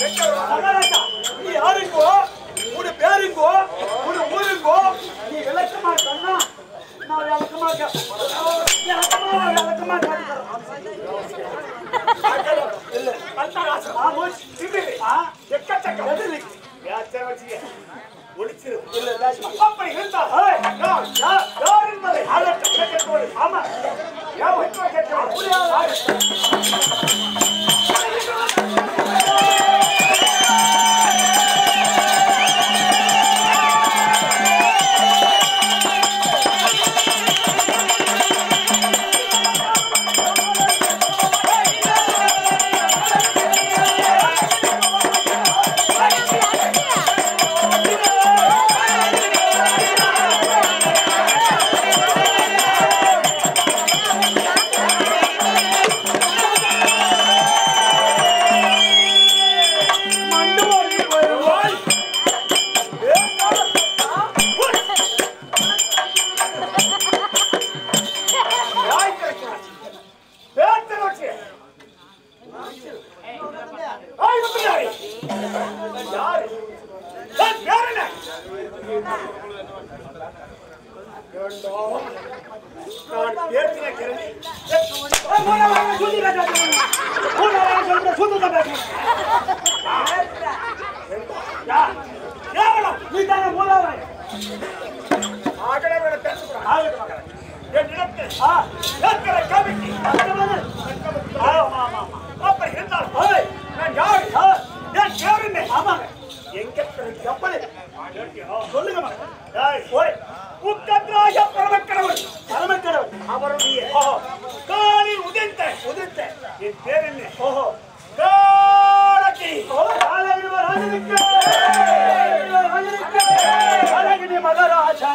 மகாராஜா நீ யாருங்கோ உன் பேருங்கோ உன் ஊருங்கோ நீ விளக்கமா சொன்னா நான் விளக்கமா கே- விளக்கமா விளக்கமா கேட்டுக்கிறேன். இல்ல பல்தராசம். ஆ, மூச்சு. இது. ஆ, எக்கச்சக்கம். எதிரி. யாச்சே வச்சிக்க. ஒளிச்சிரு. இல்ல, பேசுமா. அப்படி இருந்தா, ஏய், நான் யா- யார் என்பதை அதற்கு கேட்கக்கூடாது. ஆமா. ஏன் ஒளிச்சு வைக்கிறீங்க? அப்படியா? மண்டபம் வருவாய். யாய் கிடைக்கிறாய்? பேச்சை வச்சு. ஆய், வந்துடாய். யாரு? ஏய், பேர் என்ன? ஏண்டா, நான் பேச்சு வைக்கிறேன். ஏய், மூணு வாரம் சுத்தி காட்டாதீங்க. மூணு வாரம் சொல்லிட்டு சுத்தத்தை பேசுங்க. யார்? கேவலம். நீ தானே மூலாவாய். ஆகவே வேற பேசக்கூடாது. ஆகட்டும், ஆகட்டும். என்னிடத்தில் இருக்கிற கவிக்கு அர்த்தமது. ஆமா, ஆமா, ஆமா. அப்படி இருந்தால், ஓய், நான் யாரு? என் பேர் என்ன? ஆமாங்க. எங்க பிறகு எப்படி? சொல்லுங்க மகன். ஏய், ஓய், உக்கத்ராய பரமக்கடவுள். பரமக்கடவுள். அவருடைய காலில் உதிர்த்த உதிர்த்த என் பேர் என்ன ஓஹோ காலகி ஓ காலகி ராஜனுக்கு ராஜனுக்கு காலகி மகாராஜா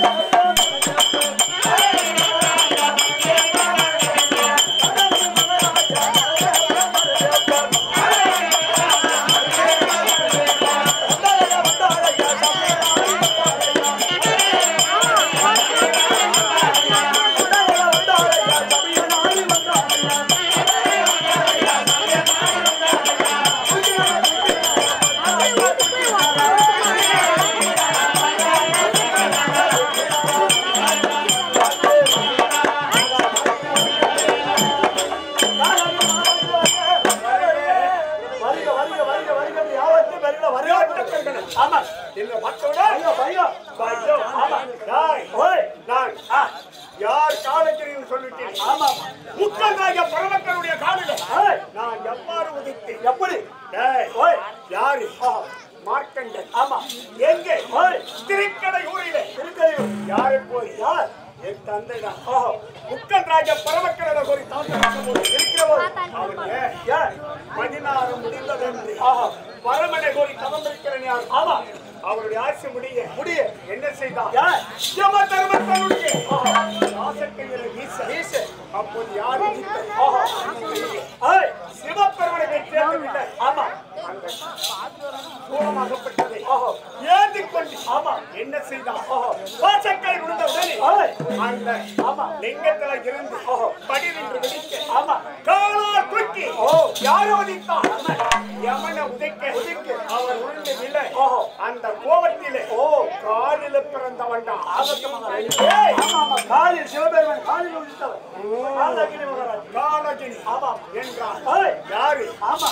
வருக வருக வருக வருக யாவத்து வருக வருக ஆமா இந்த மக்களோட ஐயோ ஐயோ ஐயோ ஆமா யார் ஓய் நான் ஆ, யார் காலக்கிரின்னு சொல்லிட்டேன் ஆமா முக்கநாய பரமக்கருடைய காலில நான் எவ்வாறு உதித்தேன் எப்படி ஏய் ஓய் யாரு மார்க்கண்டன் ஆமா எங்கே ஓய் திருக்கடை ஊரிலே திருக்கடை யாரு போய் யார் என் தந்தை தான் ஓஹோ முக்கன் ராஜ பரமக்கரட கோரி தாத்தா இருக்கிறவர் அவருங்க யார் பதினாறு முடிந்ததென்று ஆஹா பரமனை கோரி தவம் இருக்கிறேன் யார் ஆமா அவருடைய ஆட்சி முடிய முடிய என்ன செய்தார் யார் யம தர்மத்தனுடைய ஆசக்கையில வீச வீச அப்போது யார் உதித்த ஆஹா ஏய் சிவபெருமனை வெற்றியாகவில்லை ஆமா அந்த சூழமாகப்பட்டதை ஆஹா ஏந்தி கொண்டு ஆமா என்ன செய்தார் ஆஹா வாசக்கை விழுந்த உடனே அந்த ஆமா லிங்கத்துல இருந்து ஆஹா படி நின்று வெடிக்க ஆமா காலால் தூக்கி ஓ யார் உதித்தார் யமனை உதைக்க உதைக்க அவர் உருண்டு விழ ஓஹோ அந்த கோபத்திலே ஓ காலில பிறந்தவன் தான் ஆமா ஆமா காலில் சிவபெருமன் காலில் உதித்தவர் காலகிரி மகாராஜ் காலகிரி ஆமா என்றார் யாரு ஆமா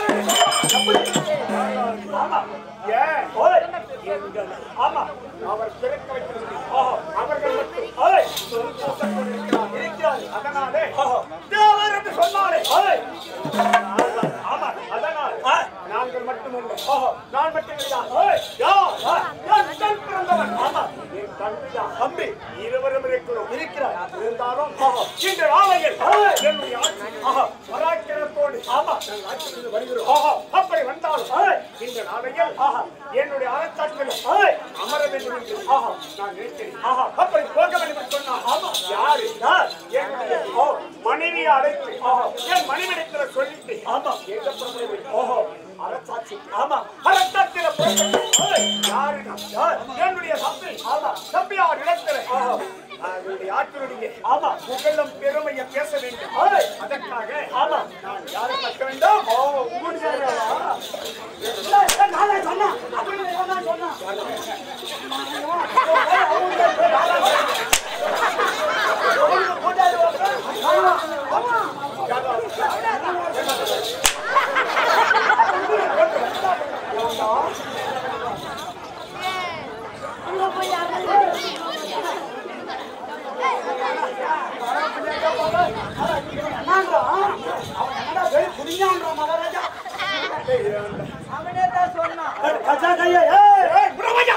ஆமா ஏன் ஓய் எங்கள் ஆமா அவர் பிறக்க வைக்கிறது ஓஹோ அவர்கள் மட்டும் ஓய் சந்தோஷத்தோடு இருக்கிறார் இருக்கிறார் அதனாலே ஓஹோ தேவர் என்று சொன்னாலே ஓய் ஆமா அதனால் நாங்கள் மட்டுமல்ல ஓஹோ நான் மட்டும் இல்லையா ஓய் யா என் தன் பிறந்தவன் ஆமா என் தம்பிதான் தம்பி இருவரும் இருக்கிறோம் இருக்கிறார் இருந்தாலும் ஓஹோ இந்த ஆலையில் என்னுடைய ஆட்சி ஆஹா பராக்கிரத்தோடு ஆமா நாங்கள் ஆட்சியில் வருகிறோம் ஓஹோ அப்படி வந்தாலும் இந்த நாளையில் ஆஹா என்னுடைய அரசாட்சியில் அமர வேண்டும் என்று ஆஹா நான் நினைக்கிறேன் ஆஹா அப்படி போக வேண்டும் என்று சொன்னா ஆமா யாரு யார் என்னுடைய ஓ மனைவியை அழைத்து ஆஹா என் மனைவிடத்துல சொல்லிட்டு ஆமா எங்க பிரபலம் ஓஹோ அரசாட்சி ஆமா அரசாட்சியில புறப்பட்டு யாரு நான்? யார் என்னுடைய தம்பி ஆமா தம்பியார் இடத்துல ஆஹா அவருடைய ஆற்றினுடைய ஆமா புகழும் பெருமையை பேச வேண்டும் அதற்காக ஆமா நான் யாரை பார்க்க வேண்டும் ஓ உங்களுடைய அவனே தான் சொன்னான் கச்சா கையா ஏய் ஏய், விடுவாயா?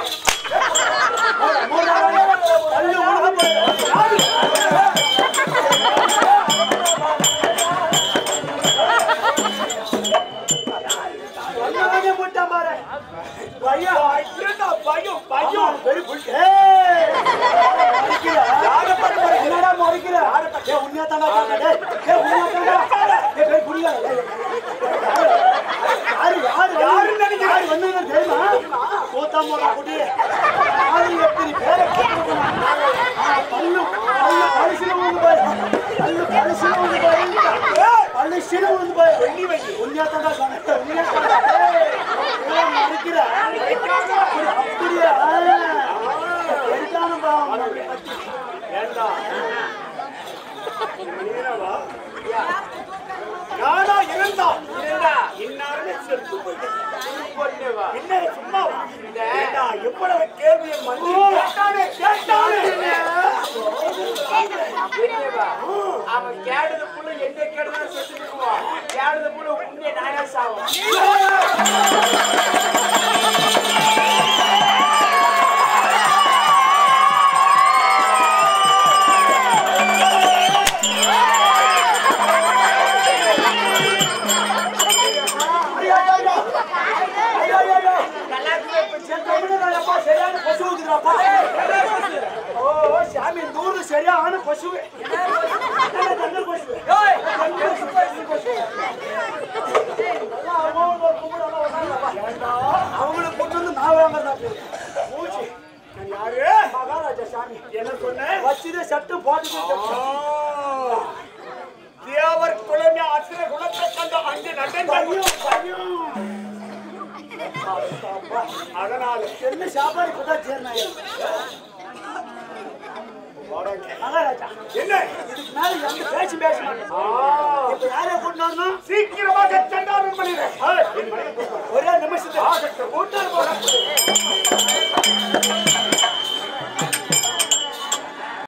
தள்ளி உனக்கு ஒன்னவே போட்டான் பாரு பையா ஐயடா, பயம், பயம். வெரி குட் ஏய் மறிக்கல யாரை பார்த்து மறிக்கிற? என்னடா மறிக்கல ஏய் உண்மையா தான்டா சொல்றேன் டேய் ஏய் உண்மையா தான்டா ஏய் வெரி குடியா யாரு யாரு யாருன்னு நினைக்கிறேன்? யாரு வந்தாங்க தெரியுமா கோத்தாமோட குடி யாரு எத்தனை பேரை கூப்பிட்டுருக்காங்க பல்லு பல்லு கடைசியில வந்து பாரு பல்லு கடைசியில வந்து பாரு ஏய், பல்லு சில வந்து பாரு எண்ணி வை. உண்மையா தான்டா சொன்னேன் உண்மையா தான்டா ஏய் ஏய் மறிக்கிற அப்படியா எடுத்தானப்பா ஏண்டா? நீனவா? நானா இருந்தா இன்னாருமே செத்து போயிட்டேன். என்ன சும்மாவா? ஏண்டா, எவ்வளவு கேள்வியை மன்னி கேட்டானே, கேட்டானே. அவன் கேடுத புள்ள எந்த கேடுதான் செத்து இருக்குவான் கேடுத புள்ள உன்னை நாயா சாவும் ஐயா ஐயா ஐயா ஐயா ஐயா செத்தவனப்பா சரியான பசு ஊத்துறாப்பா ஓ சாமி நூறு சரியான பசு தங்க பசு அவங்களுக்கு கொண்டு வந்து நான் வாங்குறதா மூச்சு நான் யாரு? மகாராஜா சாமி என்ன சொன்ன? வச்சுதே சட்டு போட்டு ஆ, தேவர் குலமே அசுர குலத்தை கண்ட அஞ்சு நடந்தது அதனால என்ன சாப்பாடு இப்பதான் சேர்னாங்க மகாராஜா என்ன இதுக்கு மேல எந்த பேச்சு பேச மாட்டேன் ஆ, இப்ப யாரை கொண்டு வரணும் சீக்கிரமாக சண்டாரம் பண்ணிடு ஒரே நிமிஷத்துல